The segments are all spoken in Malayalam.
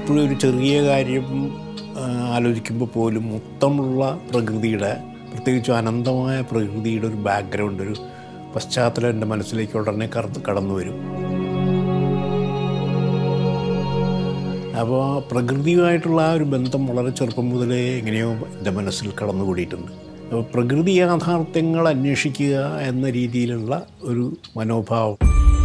പലപ്പോഴും ഒരു ചെറിയ കാര്യം ആ, ആലോചിക്കുമ്പോൾ പോലും മൊത്തമുള്ള പ്രകൃതിയുടെ പ്രത്യേകിച്ചും അനന്തമായ പ്രകൃതിയുടെ ഒരു ബാക്ക്ഗ്രൗണ്ട് ഒരു പശ്ചാത്തലം എൻ്റെ മനസ്സിലേക്ക് ഉടനെ കടന്നു കടന്നു വരും അപ്പോൾ പ്രകൃതിയുമായിട്ടുള്ള ആ ഒരു ബന്ധം വളരെ ചെറുപ്പം മുതലേ എങ്ങനെയോ എൻ്റെ മനസ്സിൽ കടന്നുകൂടിയിട്ടുണ്ട് അപ്പോൾ പ്രകൃതി യാഥാർത്ഥ്യങ്ങൾ അന്വേഷിക്കുക എന്ന രീതിയിലുള്ള ഒരു മനോഭാവം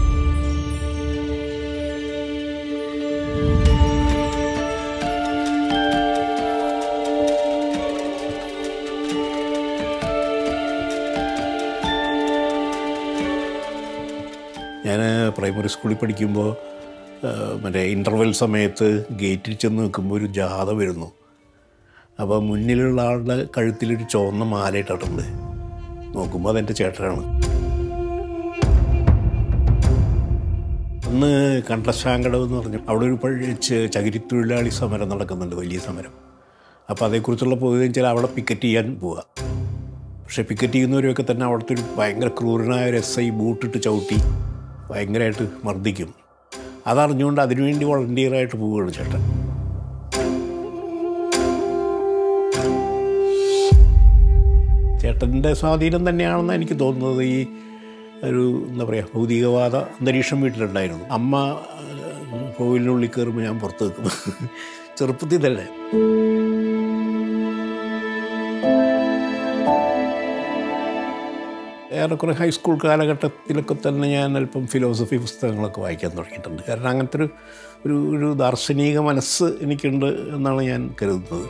ഞാൻ പ്രൈമറി സ്കൂളിൽ പഠിക്കുമ്പോൾ ആ, മറ്റേ ഇൻ്റർവെൽ സമയത്ത് ഗേറ്റിൽ ചെന്ന് നിൽക്കുമ്പോൾ ഒരു ജാഥ വരുന്നു അപ്പോൾ മുന്നിലുള്ള ആളുടെ കഴുത്തിലൊരു ചുവന്ന മാല ഇട്ടിട്ടുണ്ട് നോക്കുമ്പോൾ അതെൻ്റെ ചേട്ടനാണ് അന്ന് കണ്ടശാങ്കടവ് എന്ന് പറഞ്ഞു അവിടെ ഒരു പഴയ ച- ചകിരിത്തൊഴിലാളി സമരം നടക്കുന്നുണ്ട് വലിയ സമരം അപ്പോൾ അതേക്കുറിച്ചുള്ള പൊതുവെ വെച്ചാൽ അവിടെ പിക്കറ്റ് ചെയ്യാൻ പോവുക പക്ഷേ പിക്കറ്റ് ചെയ്യുന്നവരൊക്കെ തന്നെ അവിടുത്തെ ഒരു ഭയങ്കര ക്രൂരനായ ഒരു എസ് ഐ ബൂട്ടിട്ട് ചവിട്ടി ഭയങ്കരമായിട്ട് മർദ്ദിക്കും അതറിഞ്ഞുകൊണ്ട് അതിനുവേണ്ടി വളണ്ടിയറായിട്ട് പോവുകയാണ് ചേട്ടൻ ചേട്ടൻ്റെ സ്വാധീനം തന്നെയാണെന്ന് എനിക്ക് തോന്നുന്നത് ഈ ഒരു എന്താ പറയുക ഭൗതികവാദ അന്തരീക്ഷം വീട്ടിലുണ്ടായിരുന്നു അമ്മ ഏഹ്, കോവിലിനുള്ളിൽ കയറുമ്പോൾ ഞാൻ പുറത്ത് നിൽക്കും ചെറുപ്പത്തിൽ തന്നെ ഏറെക്കുറെ ഹൈസ്കൂൾ കാലഘട്ടത്തിലൊക്കെ തന്നെ ഞാൻ അല്പം ഫിലോസഫി പുസ്തകങ്ങളൊക്കെ വായിക്കാൻ തുടങ്ങിയിട്ടുണ്ട് കാരണം അങ്ങനത്തെ ഒരു ഒരു ഒരു ദാർശനിക മനസ്സ് എനിക്കുണ്ട് എന്നാണ് ഞാൻ കരുതുന്നത്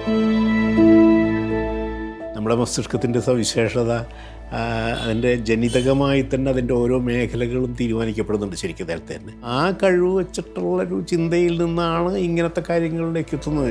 നമ്മുടെ മസ്തിഷ്കത്തിൻ്റെ സവിശേഷത ആ, അതിൻ്റെ ജനിതകമായി തന്നെ അതിൻ്റെ ഓരോ മേഖലകളും തീരുമാനിക്കപ്പെടുന്നുണ്ട് ശരിക്കും നേരത്തെ തന്നെ ആ കഴിവ് വെച്ചിട്ടുള്ളൊരു ചിന്തയിൽ നിന്നാണ് ഇങ്ങനത്തെ കാര്യങ്ങളിലേക്ക് എത്തുന്നത്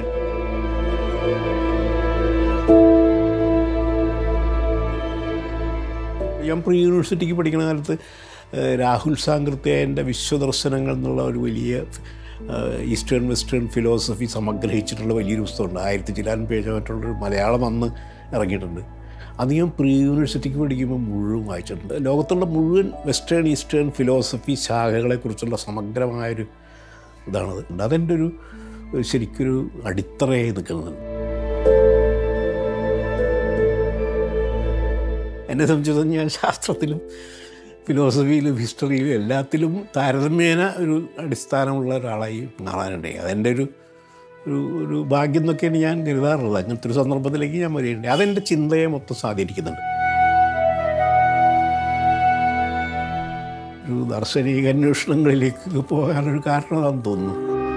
ഞാൻ പ്രീ യൂണിവേഴ്സിറ്റിക്ക് പഠിക്കുന്ന കാലത്ത് ഏഹ്, രാഹുൽ സാങ്കൃത്യൻ്റെ വിശ്വദർശനങ്ങൾ എന്നുള്ള ഒരു വലിയ ഏഹ്, ഈസ്റ്റേൺ വെസ്റ്റേൺ ഫിലോസഫി സംഗ്രഹിച്ചിട്ടുള്ള വലിയൊരു പുസ്തകമുണ്ട് ആയിരത്തി ചിലാൻ പേജായിട്ടുള്ളൊരു മലയാളം അന്ന് ഇറങ്ങിയിട്ടുണ്ട് അത് ഞാൻ പ്രീ യൂണിവേഴ്സിറ്റിക്ക് പഠിക്കുമ്പോൾ മുഴുവൻ വായിച്ചിട്ടുണ്ട് ലോകത്തുള്ള മുഴുവൻ വെസ്റ്റേൺ ഈസ്റ്റേൺ ഫിലോസഫി ശാഖകളെക്കുറിച്ചുള്ള സമഗ്രമായൊരു ഇതാണത് അതെൻ്റെ ഒരു ഒരു ശരിക്കൊരു അടിത്തറയായി നിൽക്കുന്നുണ്ട് എന്നെ സംബന്ധിച്ചിടത്തോളം ഞാൻ ശാസ്ത്രത്തിലും ഫിലോസഫിയിലും ഹിസ്റ്ററിയിലും എല്ലാത്തിലും താരതമ്യേന ഒരു അടിസ്ഥാനമുള്ള ഒരാളായി മാറാനുണ്ടായി അതെൻ്റെ ഒരു ഒരു ഒരു ഭാഗ്യം എന്നൊക്കെയാണ് ഞാൻ കരുതാറുള്ളത് അങ്ങനത്തെ ഒരു സന്ദർഭത്തിലേക്ക് ഞാൻ വരികയുണ്ട് അതെൻ്റെ ചിന്തയെ മൊത്തം സ്വാധീനിക്കുന്നുണ്ട് ഒരു ദാർശനിക അന്വേഷണങ്ങളിലേക്ക് പോകാനൊരു കാരണം അതാണെന്ന് തോന്നുന്നു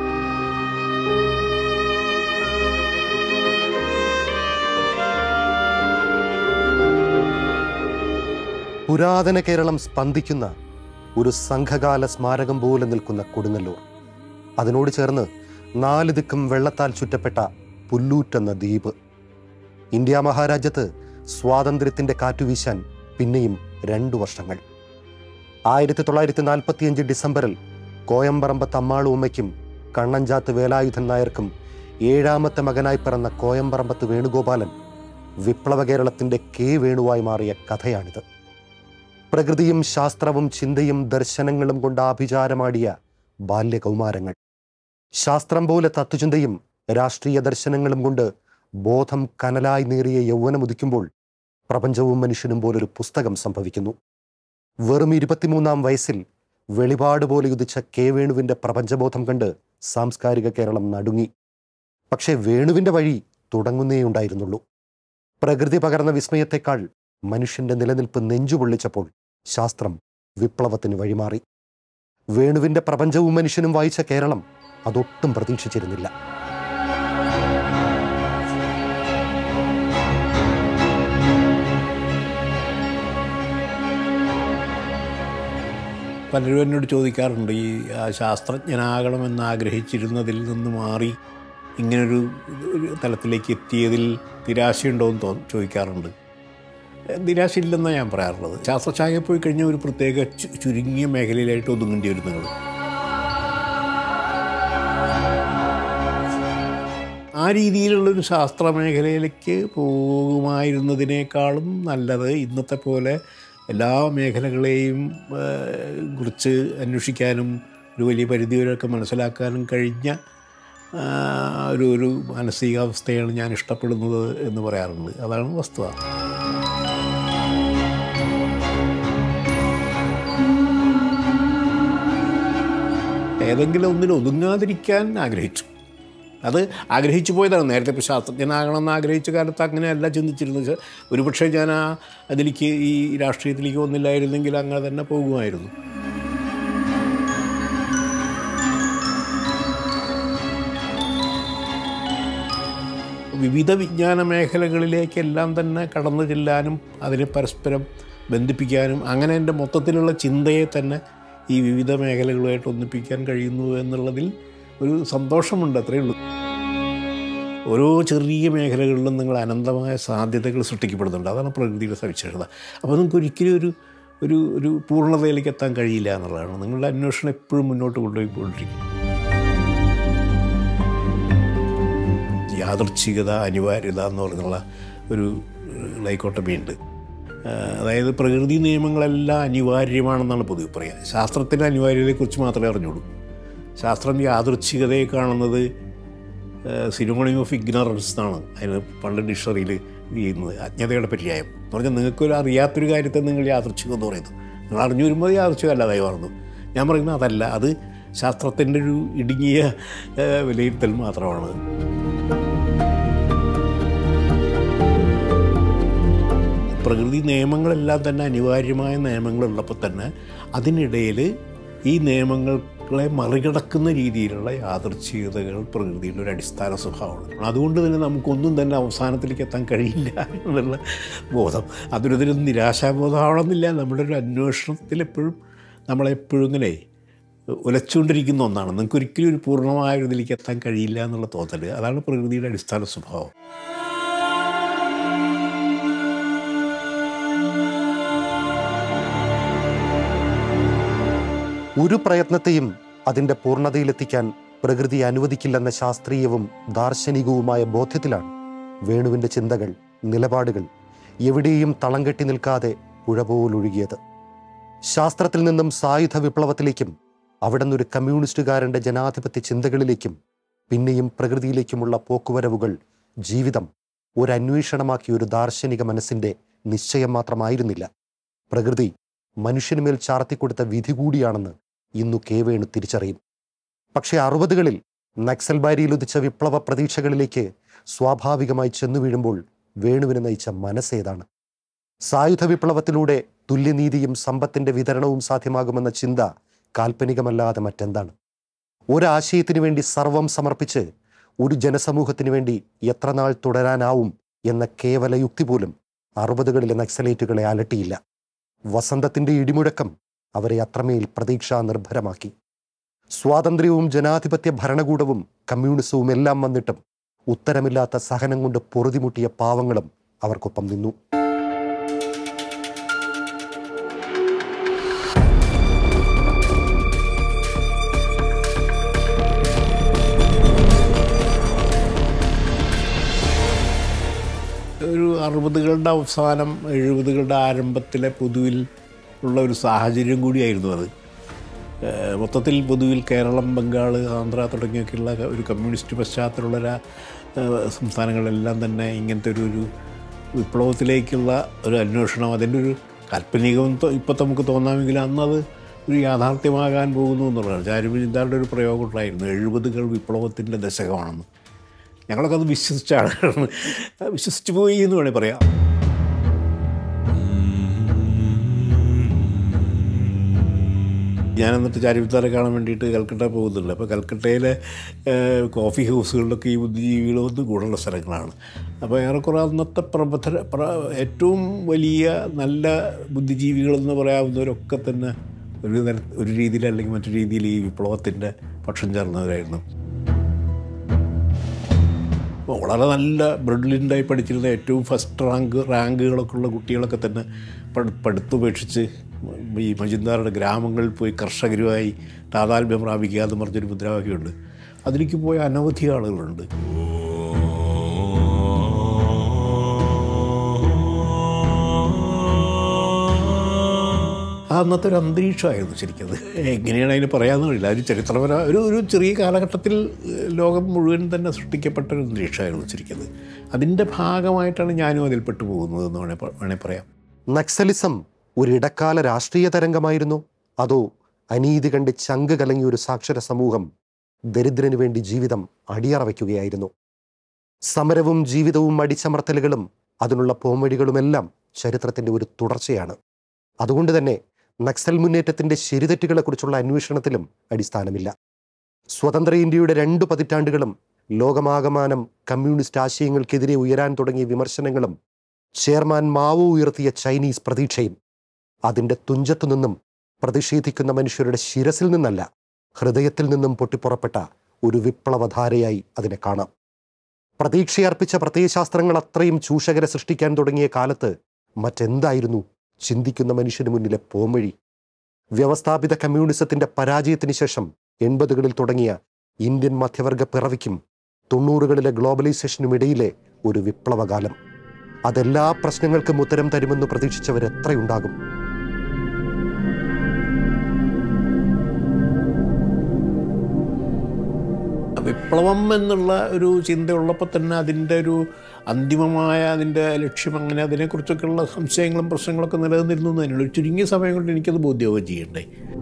പുരാതന കേരളം സ്പന്ദിക്കുന്ന ഒരു സംഘകാല സ്മാരകം പോലെ നിൽക്കുന്ന കൊടുങ്ങല്ലൂർ അതിനോട് ചേർന്ന് നാല് ദിക്കും വെള്ളത്താൽ ചുറ്റപ്പെട്ട പുല്ലൂറ്റെന്ന ദ്വീപ് ഇന്ത്യ മഹാരാജ്യത്ത് സ്വാതന്ത്ര്യത്തിന്റെ കാറ്റുവീശാൻ പിന്നെയും രണ്ടു വർഷങ്ങൾ ആയിരത്തി തൊള്ളായിരത്തി നാൽപ്പത്തിയഞ്ച് ഡിസംബറിൽ കോയമ്പറമ്പത്ത് അമ്മാളുമ്മയ്ക്കും കണ്ണഞ്ചാത്ത് വേലായുധൻ നായർക്കും ഏഴാമത്തെ മകനായി പിറന്ന കോയമ്പറമ്പത്ത് വേണുഗോപാലൻ വിപ്ലവ കേരളത്തിന്റെ കെ വേണുവായി മാറിയ കഥയാണിത് പ്രകൃതിയും ശാസ്ത്രവും ചിന്തയും ദർശനങ്ങളും കൊണ്ട് ആഭിചാരമാടിയ ബാല്യകൗമാരങ്ങൾ ശാസ്ത്രം പോലെ തത്വചിന്തയും രാഷ്ട്രീയ ദർശനങ്ങളും കൊണ്ട് ബോധം കനലായി നേറിയ യൗവനം ഉദിക്കുമ്പോൾ പ്രപഞ്ചവും മനുഷ്യനും പോലൊരു പുസ്തകം സംഭവിക്കുന്നു വെറും ഇരുപത്തിമൂന്നാം വയസ്സിൽ വെളിപാട് പോലെ ഉദിച്ച കെ വേണുവിന്റെ പ്രപഞ്ചബോധം കണ്ട് സാംസ്കാരിക കേരളം നടുങ്ങി പക്ഷേ വേണുവിന്റെ വഴി തുടങ്ങുന്നേ ഉണ്ടായിരുന്നുള്ളൂ പ്രകൃതി പകർന്ന വിസ്മയത്തെക്കാൾ മനുഷ്യന്റെ നിലനിൽപ്പ് നെഞ്ചുപൊള്ളിച്ചപ്പോൾ ശാസ്ത്രം വിപ്ലവത്തിന് വഴിമാറി വേണുവിന്റെ പ്രപഞ്ചവും മനുഷ്യനും വായിച്ച കേരളം അതൊട്ടും പ്രതീക്ഷിച്ചിരുന്നില്ല പലരും എന്നോട് ചോദിക്കാറുണ്ട് ഈ ആ, ശാസ്ത്രജ്ഞനാകണമെന്ന് ആഗ്രഹിച്ചിരുന്നതിൽ നിന്ന് മാറി ഇങ്ങനൊരു ഒരു തലത്തിലേക്ക് എത്തിയതിൽ നിരാശയുണ്ടോ എന്ന് തോ ചോദിക്കാറുണ്ട് ഏഹ്, നിരാശയില്ലെന്നാണ് ഞാൻ പറയാറുള്ളത് ശാസ്ത്രശാഖയിൽ പോയി കഴിഞ്ഞാൽ ഒരു പ്രത്യേക ചു- ചുരുങ്ങിയ മേഖലയിലായിട്ട് ഒതുങ്ങേണ്ടി വരും നിങ്ങൾ ആ രീതിയിലുള്ളൊരു ശാസ്ത്ര മേഖലയിലേക്ക് പോകുമായിരുന്നതിനേക്കാളും നല്ലത് ഇന്നത്തെ പോലെ എല്ലാ മേഖലകളെയും ഏഹ്, കുറിച്ച് അന്വേഷിക്കാനും ഒരു വലിയ പരിധിവരെയൊക്കെ മനസ്സിലാക്കാനും കഴിഞ്ഞ ആ, ഒരു ഒരു മാനസികാവസ്ഥയാണ് ഞാൻ ഇഷ്ടപ്പെടുന്നത് എന്ന് പറയാറുണ്ട് അതാണ് വസ്തുത ഏതെങ്കിലും ഒന്നിൽ ഒതുങ്ങാതിരിക്കാൻ ആഗ്രഹിച്ചു അത് ആഗ്രഹിച്ചു പോയതാണ് നേരത്തെ ഇപ്പോൾ ശാസ്ത്രജ്ഞനാകണമെന്ന് ആഗ്രഹിച്ച കാലത്ത് അങ്ങനെയല്ല ചിന്തിച്ചിരുന്നത് ഒരുപക്ഷെ ഞാൻ ആ അതിലേക്ക് ഈ രാഷ്ട്രീയത്തിലേക്ക് വന്നില്ലായിരുന്നെങ്കിൽ അങ്ങനെ തന്നെ പോകുമായിരുന്നു വിവിധ വിജ്ഞാന മേഖലകളിലേക്കെല്ലാം തന്നെ കടന്നു ചെല്ലാനും അതിനെ പരസ്പരം ബന്ധിപ്പിക്കാനും അങ്ങനെ എൻ്റെ മൊത്തത്തിലുള്ള ചിന്തയെ തന്നെ ഈ വിവിധ മേഖലകളുമായിട്ട് ഒന്നിപ്പിക്കാൻ കഴിയുന്നു എന്നുള്ളതിൽ ഒരു സന്തോഷമുണ്ട് അത്രയേ ഉള്ളൂ ഓരോ ചെറിയ മേഖലകളിലും നിങ്ങൾ അനന്തമായ സാധ്യതകൾ സൃഷ്ടിക്കപ്പെടുന്നുണ്ട് അതാണ് പ്രകൃതിയുടെ സവിശേഷത അപ്പോൾ നിങ്ങൾക്ക് ഒരിക്കലും ഒരു ഒരു ഒരു പൂർണ്ണതയിലേക്ക് എത്താൻ കഴിയില്ല എന്നുള്ളതാണ് നിങ്ങളുടെ അന്വേഷണം എപ്പോഴും മുന്നോട്ട് കൊണ്ടുപോയിക്കൊണ്ടിരിക്കും യാദൃച്ഛികത അനിവാര്യത എന്ന് പറഞ്ഞുള്ള ഒരു ലൈക്കോട്ടമിയുണ്ട് അതായത് പ്രകൃതി നിയമങ്ങളെല്ലാം അനിവാര്യമാണെന്നാണ് പൊതുവെ പറയുക ശാസ്ത്രത്തിൻ്റെ അനിവാര്യതയെക്കുറിച്ച് മാത്രമേ അറിഞ്ഞുള്ളൂ ശാസ്ത്രം യാദൃച്ഛികതയെ കാണുന്നത് സിനിമോണിയം ഓഫ് ഇഗ്നറൻസ് എന്നാണ് അതിന് പണ്ട് ഡിക്ഷണറിയിൽ ചെയ്യുന്നത് അജ്ഞതയുടെ പര്യായം എന്ന് പറഞ്ഞാൽ നിങ്ങൾക്കൊരു അറിയാത്തൊരു കാര്യത്തെ നിങ്ങൾ യാദൃച്ഛികം എന്ന് പറയുന്നു നിങ്ങൾ അറിഞ്ഞു വരുമ്പോൾ യാദൃച്ഛികം അല്ലാതായി മാറുന്നു ഞാൻ പറയുന്നത് അതല്ല അത് ശാസ്ത്രത്തിൻ്റെ ഒരു ഇടുങ്ങിയ ഏഹ്, വിലയിരുത്തൽ മാത്രമാണ് പ്രകൃതി നിയമങ്ങളെല്ലാം തന്നെ അനിവാര്യമായ നിയമങ്ങളുള്ളപ്പോൾ തന്നെ അതിനിടയിൽ ഈ നിയമങ്ങളെ മറികടക്കുന്ന രീതിയിലുള്ള യാദർച്ഛികതകൾ പ്രകൃതിയുടെ ഒരു അടിസ്ഥാന സ്വഭാവമാണ് അതുകൊണ്ട് തന്നെ നമുക്കൊന്നും തന്നെ അവസാനത്തിലേക്ക് എത്താൻ കഴിയില്ല എന്നുള്ള ബോധം അതൊരു തരം നിരാശാബോധമാണെന്നില്ല നമ്മുടെ ഒരു അന്വേഷണത്തിൽ എപ്പോഴും നമ്മളെപ്പോഴും ഇങ്ങനെ ഉലച്ചുകൊണ്ടിരിക്കുന്ന ഒന്നാണ് നിങ്ങൾക്ക് ഒരിക്കലും ഒരു പൂർണ്ണമായ ഒരു ഇതിലേക്ക് എത്താൻ കഴിയില്ല എന്നുള്ള തോന്നൽ അതാണ് പ്രകൃതിയുടെ അടിസ്ഥാന സ്വഭാവം ഒരു പ്രയത്നത്തെയും അതിൻ്റെ പൂർണ്ണതയിലെത്തിക്കാൻ പ്രകൃതി അനുവദിക്കില്ലെന്ന ശാസ്ത്രീയവും ദാർശനികവുമായ ബോധ്യത്തിലാണ് വേണുവിൻ്റെ ചിന്തകൾ നിലപാടുകൾ എവിടെയും തളം കെട്ടി നിൽക്കാതെ പുഴ പോലൊഴുകിയത് ശാസ്ത്രത്തിൽ നിന്നും സായുധ വിപ്ലവത്തിലേക്കും അവിടെ നിന്നൊരു കമ്മ്യൂണിസ്റ്റുകാരൻ്റെ ജനാധിപത്യ ചിന്തകളിലേക്കും പിന്നെയും പ്രകൃതിയിലേക്കുമുള്ള പോക്കുവരവുകൾ ജീവിതം ഒരു അന്വേഷണമാക്കിയ ഒരു ദാർശനിക മനസ്സിൻ്റെ നിശ്ചയം മാത്രമായിരുന്നില്ല പ്രകൃതി മനുഷ്യനുമേൽ ചാർത്തിക്കൊടുത്ത വിധി കൂടിയാണെന്ന് ഇന്നു കെ വേണു തിരിച്ചറിയും പക്ഷേ അറുപതുകളിൽ നക്സൽബാരിയിൽ ഉദിച്ച വിപ്ലവ പ്രതീക്ഷകളിലേക്ക് സ്വാഭാവികമായി ചെന്നു വീഴുമ്പോൾ വേണുവിനെ നയിച്ച മനസ്സേതാണ് സായുധ വിപ്ലവത്തിലൂടെ തുല്യനീതിയും സമ്പത്തിന്റെ വിതരണവും സാധ്യമാകുമെന്ന ചിന്ത കാൽപ്പനികമല്ലാതെ മറ്റെന്താണ് ഒരാശയത്തിനു വേണ്ടി സർവം സമർപ്പിച്ച് ഒരു ജനസമൂഹത്തിനു വേണ്ടി എത്ര നാൾ തുടരാനാവും എന്ന കേവല യുക്തി പോലും അറുപതുകളിലെ നക്സലേറ്റുകളെ അലട്ടിയില്ല വസന്തത്തിന്റെ ഇടിമുഴക്കം അവരെ അത്രമേൽ പ്രതീക്ഷാ നിർഭരമാക്കി സ്വാതന്ത്ര്യവും ജനാധിപത്യ ഭരണകൂടവും കമ്മ്യൂണിസവും എല്ലാം വന്നിട്ടും ഉത്തരമില്ലാത്ത സഹനം കൊണ്ട് പൊറുതിമുട്ടിയ പാവങ്ങളും അവർക്കൊപ്പം നിന്നു ഒരു അറുപതുകളുടെ അവസാനം എഴുപതുകളുടെ ആരംഭത്തിലെ പൊതുവിൽ ഉള്ള ഒരു സാഹചര്യം കൂടിയായിരുന്നു അത് ഏഹ് മൊത്തത്തിൽ പൊതുവിൽ കേരളം ബംഗാൾ ആന്ധ്ര തുടങ്ങിയൊക്കെയുള്ള ഒരു കമ്മ്യൂണിസ്റ്റ് പശ്ചാത്തലമുള്ള ഒരു, ഏഹ് സംസ്ഥാനങ്ങളെല്ലാം തന്നെ ഇങ്ങനത്തെ ഒരു ഒരു വിപ്ലവത്തിലേക്കുള്ള ഒരു അന്വേഷണം അതിൻ്റെ ഒരു കാൽപ്പനികം ഇപ്പോൾ നമുക്ക് തോന്നാമെങ്കിൽ അന്നത് ഒരു യാഥാർത്ഥ്യമാകാൻ പോകുന്നു എന്നുള്ളതാണ് ചാരുവിചിന്താരുടെ ഒരു പ്രയോഗം ഉണ്ടായിരുന്നു എഴുപതുകൾ വിപ്ലവത്തിൻ്റെ ദശകമാണെന്ന് ഞങ്ങളൊക്കെ അത് വിശ്വസിച്ച ആളുകളാണ് വിശ്വസിച്ച് പോയി എന്ന് വേണേൽ പറയാം ഞാൻ എന്നിട്ട് ചാരിവിത്താരെ കാണാൻ വേണ്ടിയിട്ട് കൽക്കട്ട പോകുന്നുണ്ട് അപ്പോൾ കൽക്കട്ടയിലെ ഏഹ്, കോഫി ഹൗസുകളിലൊക്കെ ഈ ബുദ്ധിജീവികൾ വന്ന് കൂടുള്ള സ്ഥലങ്ങളാണ് അപ്പോൾ ഏറെക്കുറെ അന്നത്തെ പ്രബദ്ധ പ്ര ഏറ്റവും വലിയ നല്ല ബുദ്ധിജീവികളെന്ന് പറയാവുന്നവരൊക്കെ തന്നെ ഒരു തര ഒരു രീതിയിൽ അല്ലെങ്കിൽ മറ്റു രീതിയിൽ ഈ വിപ്ലവത്തിൻ്റെ പക്ഷം ചേർന്നവരായിരുന്നു അപ്പോൾ വളരെ നല്ല ബ്രില്യൻ്റായി പഠിച്ചിരുന്ന ഏറ്റവും ഫസ്റ്റ് റാങ്ക് റാങ്കുകളൊക്കെ ഉള്ള കുട്ടികളൊക്കെ തന്നെ പഠി പഠിത്തപേക്ഷിച്ച് ഈ മജുന്ദാറുടെ ഗ്രാമങ്ങളിൽ പോയി കർഷകരുമായി താതാത്മ്യം പ്രാപിക്കുക എന്ന് പറഞ്ഞൊരു മുദ്രാവാക്യമുണ്ട് അതിലേക്ക് പോയ അനവധി ആളുകളുണ്ട് ആ അന്നത്തെ ഒരു അന്തരീക്ഷമായിരുന്നു ശരിക്കും അത് എങ്ങനെയാണ് അതിന് പറയാമെന്ന് കഴിയില്ല ഒരു ചരിത്രപര ഒരു ഒരു ചെറിയ കാലഘട്ടത്തിൽ ഏഹ്, ലോകം മുഴുവൻ തന്നെ സൃഷ്ടിക്കപ്പെട്ട ഒരു അന്തരീക്ഷമായിരുന്നു ശരിക്കും അത് അതിൻ്റെ ഭാഗമായിട്ടാണ് ഞാനും അതിൽപ്പെട്ടു പോകുന്നതെന്ന് വേണേൽ പ- വേണേൽ പറയാം നക്സലിസം ഒരു ഇടക്കാല രാഷ്ട്രീയ തരംഗമായിരുന്നു അതോ അനീതി കണ്ട് ചങ്ക് കലങ്ങിയ ഒരു സാക്ഷര സമൂഹം ദരിദ്രന് വേണ്ടി ജീവിതം അടിയറ വയ്ക്കുകയായിരുന്നു സമരവും ജീവിതവും അടിച്ചമർത്തലുകളും അതിനുള്ള പോംവഴികളുമെല്ലാം ചരിത്രത്തിന്റെ ഒരു തുടർച്ചയാണ് അതുകൊണ്ട് തന്നെ നക്സൽ മുന്നേറ്റത്തിന്റെ ശരിതെറ്റുകളെക്കുറിച്ചുള്ള അന്വേഷണത്തിലും അടിസ്ഥാനമില്ല സ്വതന്ത്ര ഇന്ത്യയുടെ രണ്ടു പതിറ്റാണ്ടുകളും ലോകമാകമാനം കമ്മ്യൂണിസ്റ്റ് ആശയങ്ങൾക്കെതിരെ ഉയരാൻ തുടങ്ങിയ വിമർശനങ്ങളും ചെയർമാൻ മാവോ ഉയർത്തിയ ചൈനീസ് പ്രതീക്ഷയും അതിൻ്റെ തുഞ്ചത്തു നിന്നും പ്രതിഷേധിക്കുന്ന മനുഷ്യരുടെ ശിരസിൽ നിന്നല്ല ഹൃദയത്തിൽ നിന്നും പൊട്ടിപ്പുറപ്പെട്ട ഒരു വിപ്ലവധാരയായി അതിനെ കാണാം പ്രതീക്ഷയർപ്പിച്ച പ്രത്യയശാസ്ത്രങ്ങൾ അത്രയും ചൂഷകരെ സൃഷ്ടിക്കാൻ തുടങ്ങിയ കാലത്ത് മറ്റെന്തായിരുന്നു ചിന്തിക്കുന്ന മനുഷ്യന് മുന്നിലെ പോംവഴി വ്യവസ്ഥാപിത കമ്മ്യൂണിസത്തിന്റെ പരാജയത്തിന് ശേഷം എൺപതുകളിൽ തുടങ്ങിയ ഇന്ത്യൻ മധ്യവർഗ പിറവിക്കും തൊണ്ണൂറുകളിലെ ഗ്ലോബലൈസേഷനും ഇടയിലെ ഒരു വിപ്ലവകാലം അതെല്ലാ പ്രശ്നങ്ങൾക്കും ഉത്തരം തരുമെന്ന് പ്രതീക്ഷിച്ചവർ എത്രയുണ്ടാകും വിപ്ലവം എന്നുള്ള ഒരു ചിന്തയുള്ളപ്പോൾ തന്നെ അതിൻ്റെ ഒരു അന്തിമമായ അതിൻ്റെ ലക്ഷ്യം അങ്ങനെ അതിനെക്കുറിച്ചൊക്കെയുള്ള സംശയങ്ങളും പ്രശ്നങ്ങളൊക്കെ നിലനിന്നിരുന്നു എന്ന് തന്നെയുള്ളൂ ഒരു ചുരുങ്ങിയ സമയം കൊണ്ട് എനിക്കത് ബോധ്യമാവുകയും ചെയ്യണ്ടേ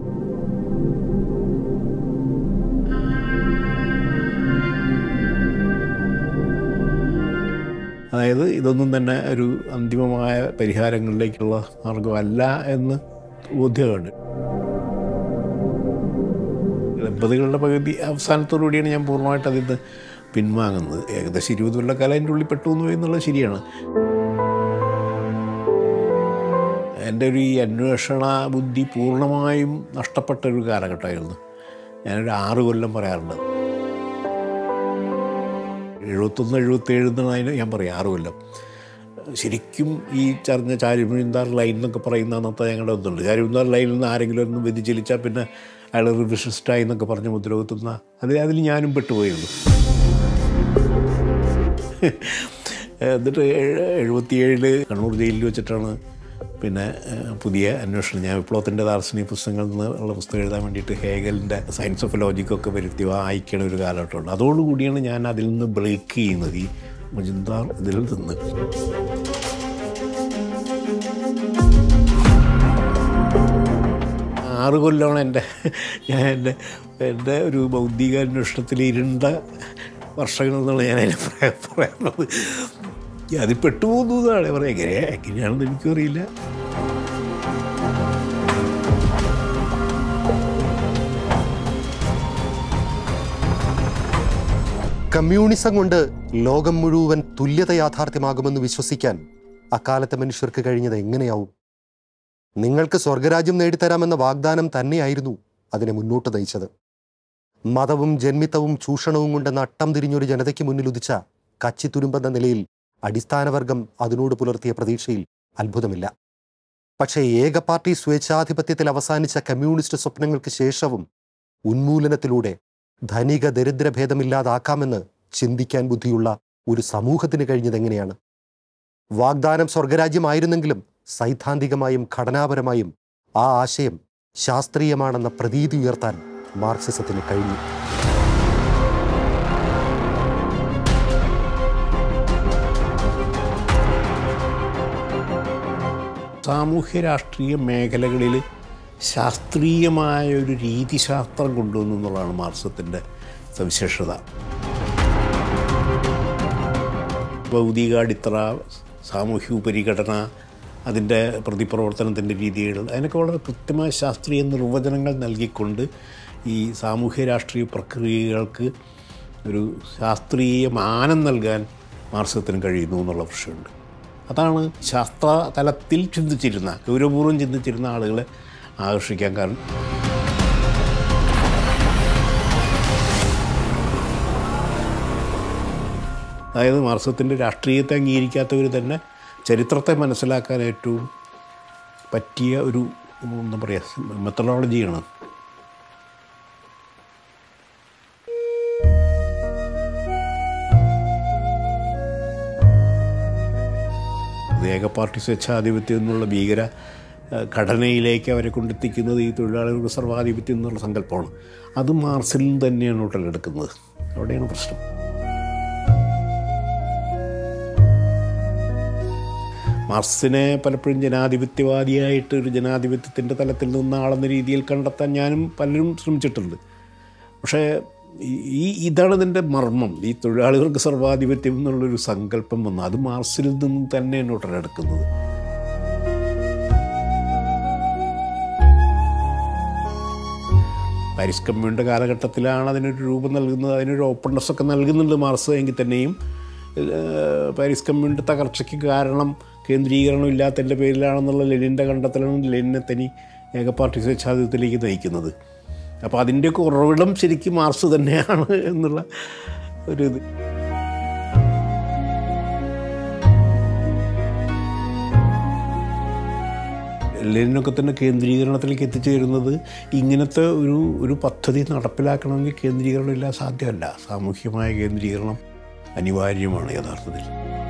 അതായത് ഇതൊന്നും തന്നെ ഒരു അന്തിമമായ പരിഹാരങ്ങളിലേക്കുള്ള മാർഗമല്ല എന്ന് ബോധ്യമുണ്ട് എൺപതുകളുടെ പകുതി അവസാനത്തോടുകൂടിയാണ് ഞാൻ പൂർണ്ണമായിട്ട് അതിൽ നിന്ന് പിൻവാങ്ങുന്നത് ഏകദേശം ഇരുപത് കൊല്ലക്കാലം അതിൻ്റെ ഉള്ളിൽ പെട്ടു എന്ന് പോയി എന്നുള്ളത് ശരിയാണ് എൻ്റെ ഒരു ഈ അന്വേഷണ ബുദ്ധി പൂർണ്ണമായും നഷ്ടപ്പെട്ട ഒരു കാലഘട്ടമായിരുന്നു ഞാനൊരു ആറ് കൊല്ലം പറയാറുണ്ട് എഴുപത്തൊന്ന് എഴുപത്തേഴ് എന്നാണ് അതിന് ഞാൻ പറയും ആറ് കൊല്ലം ശരിക്കും ഈ ചറിഞ്ഞ ചാരിമിന്താർ ലൈൻ എന്നൊക്കെ പറയുന്ന അന്നത്തെ ഞങ്ങളുടെ ഒന്നുണ്ട് ചാരിമിന്താർ ലൈനിൽ നിന്ന് ആരെങ്കിലും ഒന്ന് വ്യതിചലിച്ചാൽ പിന്നെ അയാൾ റിവിഷനിസ്റ്റായി എന്നൊക്കെ പറഞ്ഞ് മുദ്രകുത്തുന്ന അതിൽ അതിൽ ഞാനും പെട്ടുപോയിരുന്നു എന്നിട്ട് എഴ്- എഴുപത്തിയേഴില് കണ്ണൂർ ജയിലിൽ വെച്ചിട്ടാണ് പിന്നെ ഏഹ്, പുതിയ അന്വേഷണം ഞാൻ വിപ്ലവത്തിൻ്റെ ദാർശനിക പുസ്തകങ്ങളിൽ നിന്ന് ഉള്ള പുസ്തകം എഴുതാൻ വേണ്ടിയിട്ട് ഹേഗലിൻ്റെ സയൻസ് ഓഫ് ലോജിക്കൊക്കെ വരുത്തി വായിക്കണ ഒരു കാലഘട്ടമുണ്ട് അതോടുകൂടിയാണ് ഞാൻ അതിൽ നിന്ന് ബ്രേക്ക് ചെയ്യുന്നത് ഈ മുജിന്ദാർ ഇതിൽ നിന്ന് ആറ് കൊല്ലമാണ് എൻ്റെ ഞാൻ എൻ്റെ എൻ്റെ ഒരു ബൗദ്ധിക അന്വേഷണത്തിൽ ഇരുണ്ട വർഷങ്ങൾ എന്നുള്ള ഞാൻ അതിനെ പറയാ- പറയുന്നത് അതിൽ പെട്ടുപോകുന്നു എന്നാണ് പറയാം എങ്ങനെ എങ്ങനെയാണെന്ന് എനിക്കും അറിയില്ല കമ്മ്യൂണിസം കൊണ്ട് ലോകം മുഴുവൻ തുല്യത യാഥാർത്ഥ്യമാകുമെന്ന് വിശ്വസിക്കാൻ അക്കാലത്തെ മനുഷ്യർക്ക് കഴിഞ്ഞത് എങ്ങനെയാവും നിങ്ങൾക്ക് സ്വർഗരാജ്യം നേടിത്തരാമെന്ന വാഗ്ദാനം തന്നെയായിരുന്നു അതിനെ മുന്നോട്ട് നയിച്ചത് മതവും ജന്മിത്തവും ചൂഷണവും കൊണ്ട് നട്ടം തിരിഞ്ഞൊരു ജനതയ്ക്ക് മുന്നിൽ ഉദിച്ച കച്ചിത്തുരുമ്പെന്ന നിലയിൽ അടിസ്ഥാനവർഗം അതിനോട് പുലർത്തിയ പ്രതീക്ഷയിൽ അത്ഭുതമില്ല പക്ഷേ ഏക പാർട്ടി സ്വേച്ഛാധിപത്യത്തിൽ അവസാനിച്ച കമ്മ്യൂണിസ്റ്റ് സ്വപ്നങ്ങൾക്ക് ശേഷവും ഉന്മൂലനത്തിലൂടെ ധനിക ദരിദ്ര ഭേദമില്ലാതാക്കാമെന്ന് ചിന്തിക്കാൻ ബുദ്ധിയുള്ള ഒരു സമൂഹത്തിന് കഴിഞ്ഞതെങ്ങനെയാണ് വാഗ്ദാനം സ്വർഗരാജ്യമായിരുന്നെങ്കിലും സൈദ്ധാന്തികമായും ഘടനാപരമായും ആ ആശയം ശാസ്ത്രീയമാണെന്ന പ്രതീതി ഉയർത്താൻ മാർക്സിസത്തിന് കഴിഞ്ഞു സാമൂഹ്യ രാഷ്ട്രീയ മേഖലകളിൽ ശാസ്ത്രീയമായ ഒരു രീതിശാസ്ത്രം കൊണ്ടുവന്നു എന്നുള്ളതാണ് മാർക്സത്തിൻ്റെ സവിശേഷത ഭൗതിക അടിത്തറ സാമൂഹ്യ ഉപരിഘടന അതിൻ്റെ പ്രതിപ്രവർത്തനത്തിൻ്റെ രീതികൾ അതിനൊക്കെ വളരെ കൃത്യമായ ശാസ്ത്രീയ നിർവചനങ്ങൾ നൽകിക്കൊണ്ട് ഈ സാമൂഹ്യ രാഷ്ട്രീയ പ്രക്രിയകൾക്ക് ഒരു ശാസ്ത്രീയ മാനം നൽകാൻ മാർക്സത്തിന് കഴിയുന്നു എന്നുള്ള പ്രശ്നമുണ്ട് അതാണ് ശാസ്ത്ര തലത്തിൽ ചിന്തിച്ചിരുന്ന ഗൗരവപൂർവ്വം ചിന്തിച്ചിരുന്ന ആളുകളെ ആകർഷിക്കാൻ കാരണം അതായത് മാർക്സത്തിൻ്റെ രാഷ്ട്രീയത്തെ അംഗീകരിക്കാത്തവർ തന്നെ ചരിത്രത്തെ മനസ്സിലാക്കാൻ ഏറ്റവും പറ്റിയ ഒരു എന്താ പറയുക മെത്തഡോളജിയാണ് ഏക പാർട്ടി സ്വേച്ഛാധിപത്യം എന്നുള്ള ഭീകര ഏഹ്, ഘടനയിലേക്ക് അവരെ കൊണ്ടെത്തിക്കുന്നത് ഈ തൊഴിലാളികളുടെ സർവാധിപത്യം എന്നുള്ള സങ്കല്പമാണ് അത് മാർസിൽ നിന്ന് തന്നെയാണ് ഉടലെടുക്കുന്നത് അവിടെയാണ് പ്രശ്നം മാർസിനെ പലപ്പോഴും ജനാധിപത്യവാദിയായിട്ട് ഒരു ജനാധിപത്യത്തിൻ്റെ തലത്തിൽ നിന്ന് ആളെന്ന രീതിയിൽ കണ്ടെത്താൻ ഞാനും പലരും ശ്രമിച്ചിട്ടുണ്ട് പക്ഷേ ഈ- ഈ ഇതാണ് ഇതിൻ്റെ മർമ്മം ഈ തൊഴിലാളികൾക്ക് സർവാധിപത്യം എന്നുള്ളൊരു സങ്കല്പം വന്നു അത് മാർസിൽ നിന്ന് തന്നെയാണ് ഉടലെടുക്കുന്നത് പാരീസ് കമ്മ്യൂണിൻ്റെ കാലഘട്ടത്തിലാണ് അതിനൊരു രൂപം നൽകുന്നത് അതിനൊരു ഓപ്പൺനെസ് ഒക്കെ നൽകുന്നുണ്ട് മാർസ് എങ്കിൽ തന്നെയും ഏഹ്, പാരീസ് കമ്മ്യൂണിൻ്റെ തകർച്ചയ്ക്ക് കാരണം കേന്ദ്രീകരണം ഇല്ലാത്തതിൻ്റെ പേരിലാണെന്നുള്ള ലെനിൻ്റെ കണ്ടെത്തലാണ് ലെനിനെ തനി ഏകപാർട്ടി സ്വേച്ഛാധിപത്യത്തിലേക്ക് നയിക്കുന്നത് അപ്പോൾ അതിൻ്റെയൊക്കെ ഉറവിടം ശരിക്കും മാർസ് തന്നെയാണ് എന്നുള്ള ഒരു ഇത് ലെനിനൊക്കെ തന്നെ കേന്ദ്രീകരണത്തിലേക്ക് എത്തിച്ചേരുന്നത് ഇങ്ങനത്തെ ഒരു ഒരു പദ്ധതി നടപ്പിലാക്കണമെങ്കിൽ കേന്ദ്രീകരണം ഇല്ല സാധ്യമല്ല സാമൂഹ്യമായ കേന്ദ്രീകരണം അനിവാര്യമാണ് യഥാർത്ഥത്തിൽ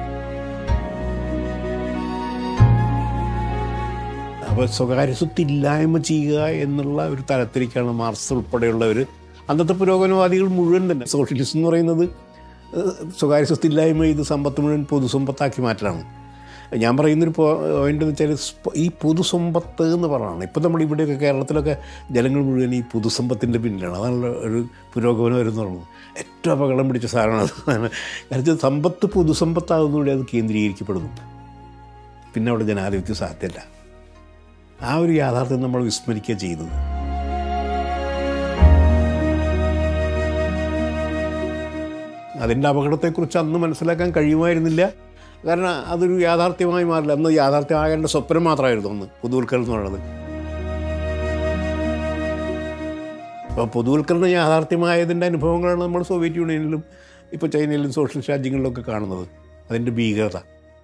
അപ്പോൾ സ്വകാര്യ സ്വത്ത് ഇല്ലായ്മ ചെയ്യുക എന്നുള്ള ഒരു തലത്തിലേക്കാണ് മാർക്സ് ഉൾപ്പെടെയുള്ളവർ അന്നത്തെ പുരോഗമനവാദികൾ മുഴുവൻ തന്നെ സോഷ്യലിസം എന്ന് പറയുന്നത് ഏഹ്, സ്വകാര്യ സ്വത്ത് ഇല്ലായ്മ ചെയ്ത് സമ്പത്ത് മുഴുവൻ പൊതുസമ്പത്താക്കി മാറ്റലാണ് ഞാൻ പറയുന്നൊരു പോയിന്റ് എന്ന് വെച്ചാൽ സ്പ- ഈ പൊതുസമ്പത്ത് എന്ന് പറയുന്നത് ഇപ്പം നമ്മൾ ഇവിടെയൊക്കെ കേരളത്തിലൊക്കെ ജനങ്ങൾ മുഴുവൻ ഈ പൊതുസമ്പത്തിൻ്റെ പിന്നിലാണ് അതാണ് ഒരു പുരോഗമനം വരുന്ന പറയുന്നത് ഏറ്റവും അപകടം പിടിച്ച സാധനമാണ് അത് കാരണം സമ്പത്ത് പൊതുസമ്പത്താകുന്നതോടെ അത് കേന്ദ്രീകരിക്കപ്പെടുന്നു പിന്നെ അവിടെ ജനാധിപത്യം സാധ്യമല്ല ആ ഒരു യാഥാർത്ഥ്യം നമ്മൾ വിസ്മരിക്കുക ചെയ്യുന്നത് അതിൻ്റെ അപകടത്തെക്കുറിച്ച് അന്ന് മനസ്സിലാക്കാൻ കഴിയുമായിരുന്നില്ല കാരണം അതൊരു യാഥാർത്ഥ്യമായി മാറില്ല അന്ന് യാഥാർത്ഥ്യമാകേണ്ട സ്വപ്നം മാത്രമായിരുന്നു അന്ന് പൊതുവൽക്കരണം എന്ന് പറയുന്നത് അപ്പോൾ പൊതുവൽക്കരണം യാഥാർത്ഥ്യമായതിൻ്റെ അനുഭവങ്ങളാണ് നമ്മൾ സോവിയറ്റ് യൂണിയനിലും ഇപ്പോൾ ചൈനയിലും സോഷ്യലിസ്റ്റ് രാജ്യങ്ങളിലൊക്കെ കാണുന്നത് അതിൻ്റെ ഭീകരത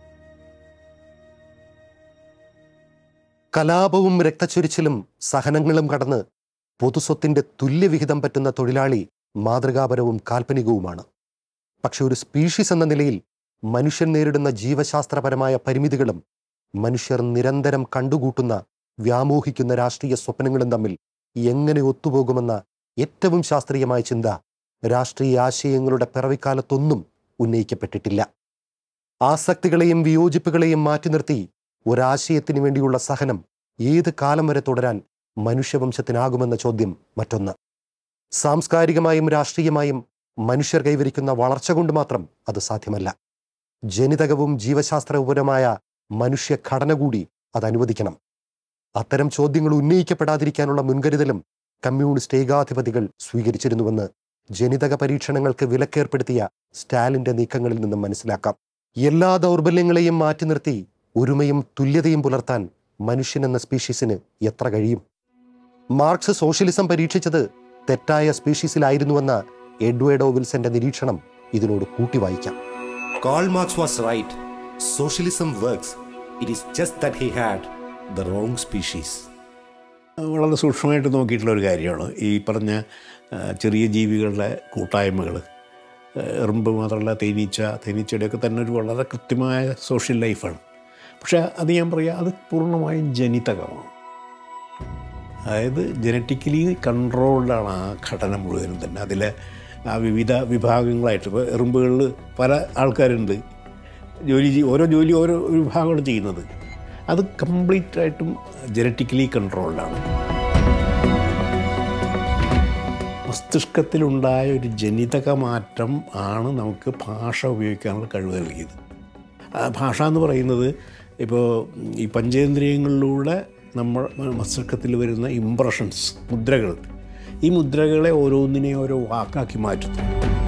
കലാപവും രക്തച്ചൊരിച്ചിലും സഹനങ്ങളും കടന്ന് പൊതുസ്വത്തിന്റെ തുല്യവിഹിതം പറ്റുന്ന തൊഴിലാളി മാതൃകാപരവും കാൽപ്പനികവുമാണ് പക്ഷെ ഒരു സ്പീഷീസ് എന്ന നിലയിൽ മനുഷ്യൻ നേരിടുന്ന ജീവശാസ്ത്രപരമായ പരിമിതികളും മനുഷ്യർ നിരന്തരം കണ്ടുകൂട്ടുന്ന വ്യാമോഹിക്കുന്ന രാഷ്ട്രീയ സ്വപ്നങ്ങളും തമ്മിൽ എങ്ങനെ ഒത്തുപോകുമെന്ന ഏറ്റവും ശാസ്ത്രീയമായ ചിന്ത രാഷ്ട്രീയ ആശയങ്ങളുടെ പിറവിക്കാലത്തൊന്നും ഉന്നയിക്കപ്പെട്ടിട്ടില്ല ആസക്തികളെയും വിയോജിപ്പുകളെയും മാറ്റി നിർത്തി ഒരാശയത്തിന് വേണ്ടിയുള്ള സഹനം ഏത് കാലം വരെ തുടരാൻ മനുഷ്യവംശത്തിനാകുമെന്ന ചോദ്യം മറ്റൊന്ന് സാംസ്കാരികമായും രാഷ്ട്രീയമായും മനുഷ്യർ കൈവരിക്കുന്ന വളർച്ച കൊണ്ട് മാത്രം അത് സാധ്യമല്ല ജനിതകവും ജീവശാസ്ത്രപരമായ മനുഷ്യഘടന കൂടി അത് അനുവദിക്കണം അത്തരം ചോദ്യങ്ങൾ ഉന്നയിക്കപ്പെടാതിരിക്കാനുള്ള മുൻകരുതലും കമ്മ്യൂണിസ്റ്റ് ഏകാധിപതികൾ സ്വീകരിച്ചിരുന്നുവെന്ന് ജനിതക പരീക്ഷണങ്ങൾക്ക് വിലക്കേർപ്പെടുത്തിയ സ്റ്റാലിന്റെ നീക്കങ്ങളിൽ നിന്നും മനസ്സിലാക്കാം എല്ലാ ദൗർബല്യങ്ങളെയും മാറ്റി നിർത്തി ഒരുമയും തുല്യതയും പുലർത്താൻ മനുഷ്യൻ എന്ന സ്പീഷീസിന് എത്ര കഴിയും മാർക്സ് സോഷ്യലിസം പരീക്ഷിച്ചത് തെറ്റായ സ്പീഷീസിലായിരുന്നുവെന്ന എഡ്വേഡോ വിൽസന്റെ നിരീക്ഷണം ഇതിനോട് കൂട്ടി വായിക്കാം Karl Marx was right. Socialism works. It is just that he had the wrong species. വളരെ സൂക്ഷ്മമായിട്ട് നോക്കിയിട്ടുള്ള ഒരു കാര്യമാണ് ഈ പറഞ്ഞ ആ, ചെറിയ ജീവികളുടെ കൂട്ടായ്മകൾ എറുമ്പ് മാത്രമല്ല തേനീച്ച തേനീച്ചയുടെയൊക്കെ തന്നെ ഒരു വളരെ കൃത്യമായ സോഷ്യൽ ലൈഫാണ് പക്ഷേ അത് ഞാൻ പറയാം അത് പൂർണ്ണമായും ജനിതകമാണ് അതായത് ജനറ്റിക്കലി കൺട്രോൾഡാണ് ആ ഘടന മുഴുവനും തന്നെ അതിലെ ആ വിവിധ വിഭാഗങ്ങളായിട്ട് ഇപ്പോൾ എറുമ്പുകളിൽ പല ആൾക്കാരുണ്ട് ജോലി ചെയ്- ഓരോ ജോലി ഓരോ വിഭാഗമാണ് ചെയ്യുന്നത് അത് കംപ്ലീറ്റ് ആയിട്ടും ജനറ്റിക്കലി കൺട്രോൾഡാണ് മസ്തിഷ്കത്തിലുണ്ടായ ഒരു ജനിതക മാറ്റം ആണ് നമുക്ക് ഭാഷ ഉപയോഗിക്കാനുള്ള കഴിവ് നൽകിയത് ആ ഭാഷ എന്ന് പറയുന്നത് ഇപ്പോൾ ഈ പഞ്ചേന്ദ്രിയങ്ങളിലൂടെ നമ്മൾ മസ്തിഷ്കത്തിൽ വരുന്ന ഇമ്പ്രഷൻസ് മുദ്രകൾ ഈ മുദ്രകളെ ഓരോന്നിനെയും ഓരോ വാക്കാക്കി മാറ്റുന്നു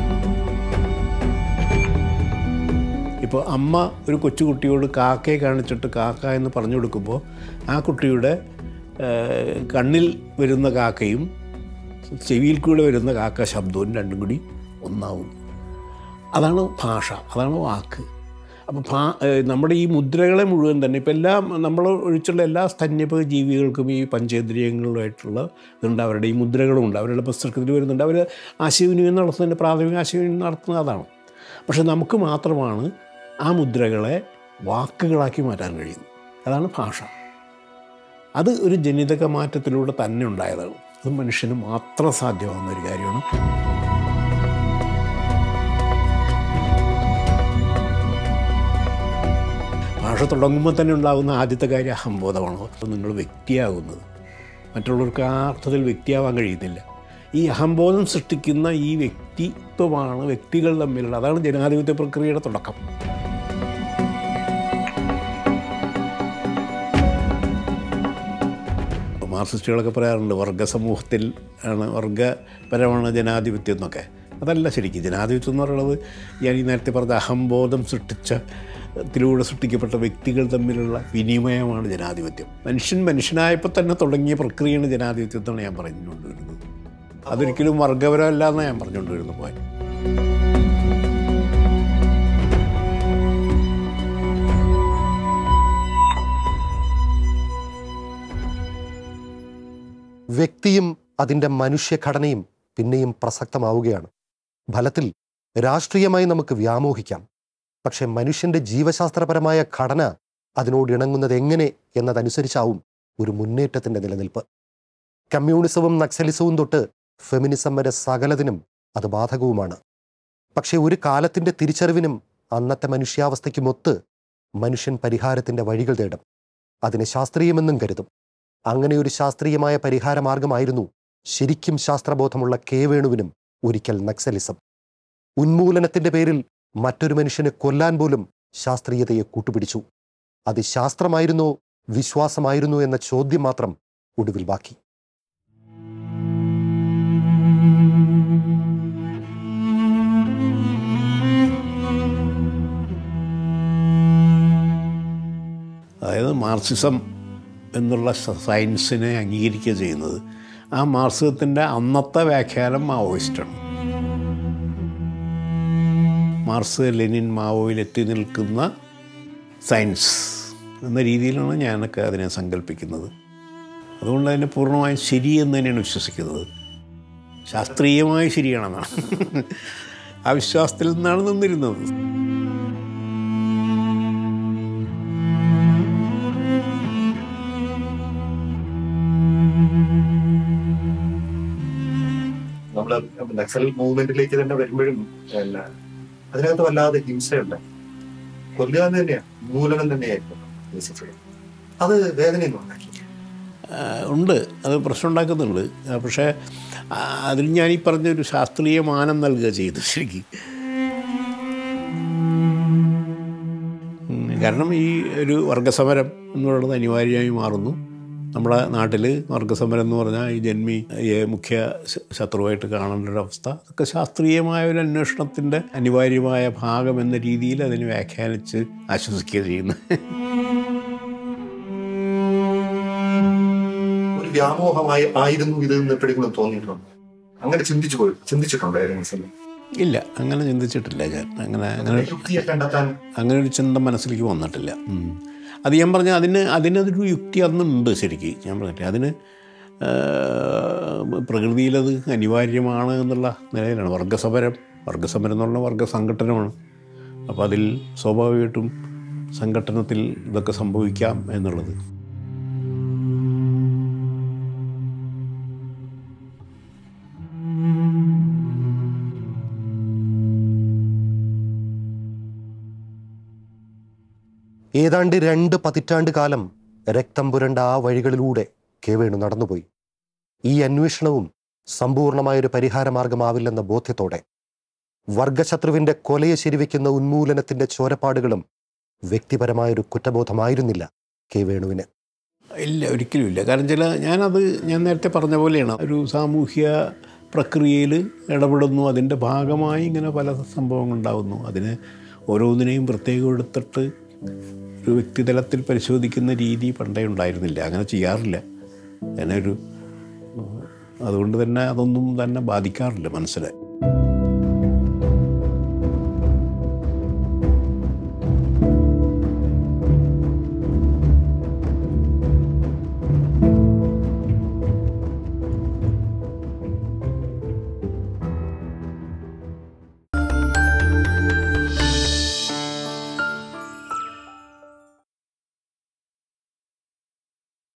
ഇപ്പോൾ അമ്മ ഒരു കൊച്ചുകുട്ടിയോട് കാക്കയെ കാണിച്ചിട്ട് കാക്ക എന്ന് പറഞ്ഞു കൊടുക്കുമ്പോൾ ആ കുട്ടിയുടെ ഏഹ്, കണ്ണിൽ വരുന്ന കാക്കയും ചെവിയിൽ കൂടെ വരുന്ന കാക്ക ശബ്ദവും രണ്ടും കൂടി ഒന്നാവും അതാണ് ഭാഷ അതാണ് വാക്ക് അപ്പോൾ ഭാ ഏഹ് നമ്മുടെ ഈ മുദ്രകളെ മുഴുവൻ തന്നെ ഇപ്പം എല്ലാം നമ്മൾ ഒഴിച്ചുള്ള എല്ലാ സ്തന്യപ ജീവികൾക്കും ഈ പഞ്ചേന്ദ്രിയങ്ങളുമായിട്ടുള്ള ഇതുണ്ട് അവരുടെ ഈ മുദ്രകളുമുണ്ട് അവരുടെ പുസ്തകത്തിൽ വരുന്നുണ്ട് അവർ ആശയവിനിമയം നടത്തുന്നതിൻ്റെ പ്രാഥമിക ആശയവിനിമയം നടത്തുന്നത് അതാണ് പക്ഷെ നമുക്ക് മാത്രമാണ് ആ മുദ്രകളെ വാക്കുകളാക്കി മാറ്റാൻ കഴിയുന്നത് അതാണ് ഭാഷ അത് ഒരു ജനിതക മാറ്റത്തിലൂടെ തന്നെ ഉണ്ടായതാണ് അത് മനുഷ്യന് മാത്രം സാധ്യമാകുന്ന ഒരു കാര്യമാണ് ഭാഷ തുടങ്ങുമ്പോൾ തന്നെ ഉണ്ടാകുന്ന ആദ്യത്തെ കാര്യം അഹംബോധമാണ് അപ്പോൾ നിങ്ങൾ വ്യക്തിയാകുന്നത് മറ്റുള്ളവർക്ക് ആ അർത്ഥത്തിൽ വ്യക്തിയാവാൻ കഴിയുന്നില്ല ഈ അഹംബോധം സൃഷ്ടിക്കുന്ന ഈ വ്യക്തിത്വമാണ് വ്യക്തികൾ തമ്മിലുള്ള അതാണ് ജനാധിപത്യ പ്രക്രിയയുടെ തുടക്കം മാർക്സിസ്റ്റുകളൊക്കെ പറയാറുണ്ട് വർഗ സമൂഹത്തിൽ ആണ് വർഗപരമാണ് ജനാധിപത്യം എന്നൊക്കെ അതല്ല ശരിക്കും ജനാധിപത്യം എന്ന് പറയുന്നത് ഞാൻ ഈ നേരത്തെ പറഞ്ഞ അഹംബോധം സൃഷ്ടിച്ച ത്തിലൂടെ സൃഷ്ടിക്കപ്പെട്ട വ്യക്തികൾ തമ്മിലുള്ള വിനിമയമാണ് ജനാധിപത്യം മനുഷ്യൻ മനുഷ്യനായപ്പോൾ തന്നെ തുടങ്ങിയ പ്രക്രിയയാണ് ജനാധിപത്യം എന്നാണ് ഞാൻ പറഞ്ഞുകൊണ്ടുവരുന്നത് അതൊരിക്കലും വർഗപരമല്ല എന്നാണ് ഞാൻ പറഞ്ഞുകൊണ്ടുവരുന്നത് പോയി വ്യക്തിയും അതിൻ്റെ മനുഷ്യഘടനയും പിന്നെയും പ്രസക്തമാവുകയാണ് ഫലത്തിൽ രാഷ്ട്രീയമായി നമുക്ക് വ്യാമോഹിക്കാം പക്ഷെ മനുഷ്യന്റെ ജീവശാസ്ത്രപരമായ ഘടന അതിനോട് ഇണങ്ങുന്നത് എങ്ങനെ എന്നതനുസരിച്ചാവും ഒരു മുന്നേറ്റത്തിന്റെ നിലനിൽപ്പ് കമ്മ്യൂണിസവും നക്സലിസവും തൊട്ട് ഫെമിനിസം വരെ സകലതിനും അത് ബാധകവുമാണ് പക്ഷെ ഒരു കാലത്തിന്റെ തിരിച്ചറിവിനും അന്നത്തെ മനുഷ്യാവസ്ഥയ്ക്കുമൊത്ത് മനുഷ്യൻ പരിഹാരത്തിന്റെ വഴികൾ തേടും അതിനെ ശാസ്ത്രീയമെന്നും കരുതും അങ്ങനെ ഒരു ശാസ്ത്രീയമായ പരിഹാര മാർഗമായിരുന്നു ശരിക്കും ശാസ്ത്രബോധമുള്ള കെ വേണുവിനും ഒരിക്കൽ നക്സലിസം ഉന്മൂലനത്തിന്റെ പേരിൽ മറ്റൊരു മനുഷ്യനെ കൊല്ലാൻ പോലും ശാസ്ത്രീയതയെ കൂട്ടുപിടിച്ചു അത് ശാസ്ത്രമായിരുന്നോ വിശ്വാസമായിരുന്നോ എന്ന ചോദ്യം മാത്രം ഒടുവിൽ ബാക്കി അതായത് മാർക്സിസം എന്നുള്ള സ- സയൻസിനെ അംഗീകരിക്കുക ചെയ്യുന്നത് ആ മാർക്സിസത്തിൻ്റെ അന്നത്തെ വ്യാഖ്യാനം മാവോയിസ്റ്റാണ് മാർക്സ് ലെനിൻ മാവോയിൽ എത്തി നിൽക്കുന്ന സയൻസ് എന്ന രീതിയിലാണ് ഞാനൊക്കെ അതിനെ സങ്കല്പിക്കുന്നത് അതുകൊണ്ട് അതിനെ പൂർണ്ണമായും ശരിയെന്ന് തന്നെയാണ് വിശ്വസിക്കുന്നത് ശാസ്ത്രീയമായി ശരിയാണെന്നാണ് ആ വിശ്വാസത്തിൽ നിന്നാണ് നിന്നിരുന്നത് നമ്മള് നക്സൽ മൂവ്മെന്റിലേക്ക് തന്നെ വരുമ്പോഴും പിന്നെ അതിനകത്ത് വല്ലാതെ ഹിംസയുണ്ട് കൊല്ലുക എന്ന് തന്നെയാണ് മൂലനം തന്നെയായിരുന്നു ഉദ്ദേശിച്ചത് അത് വേദനയൊന്നും ഉണ്ടാക്കി ആ, ഉണ്ട് അത് പ്രശ്നം ഉണ്ടാക്കുന്നുണ്ട് ആ, പക്ഷേ ആ, അതിൽ ഞാൻ ഈ പറഞ്ഞൊരു ശാസ്ത്രീയ മാനം നൽകുക ചെയ്തു ശരിക്കും ഉം, കാരണം ഈ ഒരു വർഗസമരം എന്ന് പറയുന്നത് അനിവാര്യമായി മാറുന്നു നമ്മുടെ നാട്ടിൽ വർഗസമരം എന്ന് പറഞ്ഞാൽ ഈ ജന്മി ഈ മുഖ്യ ശ- ശത്രുവായിട്ട് കാണേണ്ട ഒരു അവസ്ഥ അതൊക്കെ ശാസ്ത്രീയമായ ഒരു അന്വേഷണത്തിൻ്റെ അനിവാര്യമായ ഭാഗം എന്ന രീതിയിൽ അതിനെ വ്യാഖ്യാനിച്ച് ആശ്വസിക്കുക ചെയ്യുന്നു ഒരു വ്യാമോഹമായി ആയിരുന്നു ഇത് എന്ന് എപ്പോഴെങ്കിലും തോന്നിയിട്ടുണ്ട് അങ്ങനെ ചിന്തിച്ചു പോയി ചിന്തിച്ചിട്ടുണ്ടോ ഏതെങ്കിലും സമയം ഇല്ല അങ്ങനെ ചിന്തിച്ചിട്ടില്ല ഞാൻ അങ്ങനെ അങ്ങനെ യുക്തിയെ കണ്ടെത്താൻ അങ്ങനെ ഒരു ചിന്ത മനസ്സിലേക്ക് വന്നിട്ടില്ല ഉം. അത് ഞാൻ പറഞ്ഞ അതിന് അതിനതൊരു യുക്തി അന്നുണ്ട് ശരിക്കും ഞാൻ പറഞ്ഞിട്ട് അതിന് ആ, പ്രകൃതിയിലത് അനിവാര്യമാണ് എന്നുള്ള നിലയിലാണ് വർഗസമരം വർഗസമരം എന്ന് പറഞ്ഞാൽ വർഗ സംഘടനമാണ് അപ്പോൾ അതിൽ സ്വാഭാവികമായിട്ടും സംഘടനത്തിൽ ഇതൊക്കെ സംഭവിക്കാം എന്നുള്ളത് ഏതാണ്ട് രണ്ട് പതിറ്റാണ്ട് കാലം രക്തം പുരണ്ട ആ വഴികളിലൂടെ കെ വേണു നടന്നുപോയി ഈ അന്വേഷണവും സമ്പൂർണമായൊരു പരിഹാരമാർഗമാവില്ലെന്ന ബോധ്യത്തോടെ വർഗശത്രുവിന്റെ കൊലയെ ശരിവെക്കുന്ന ഉന്മൂലനത്തിന്റെ ചോരപ്പാടുകളും വ്യക്തിപരമായൊരു കുറ്റബോധമായിരുന്നില്ല കെ വേണുവിന് ഇല്ല ഒരിക്കലും ഇല്ല കാരണം ചില ഞാനത് ഞാൻ നേരത്തെ പറഞ്ഞ പോലെയാണ് ഒരു സാമൂഹ്യ പ്രക്രിയയിൽ ഇടപെടുന്നു അതിൻ്റെ ഭാഗമായി ഇങ്ങനെ പല സംഭവങ്ങൾ ഉണ്ടാകുന്നു അതിന് ഓരോന്നിനെയും പ്രത്യേകം എടുത്തിട്ട് ഒരു വ്യക്തിതലത്തിൽ പരിശോധിക്കുന്ന രീതി പണ്ടേ ഉണ്ടായിരുന്നില്ല അങ്ങനെ ചെയ്യാറില്ല അങ്ങനെ ഒരു അതുകൊണ്ട് തന്നെ അതൊന്നും തന്നെ ബാധിക്കാറില്ല മനസ്സിലായി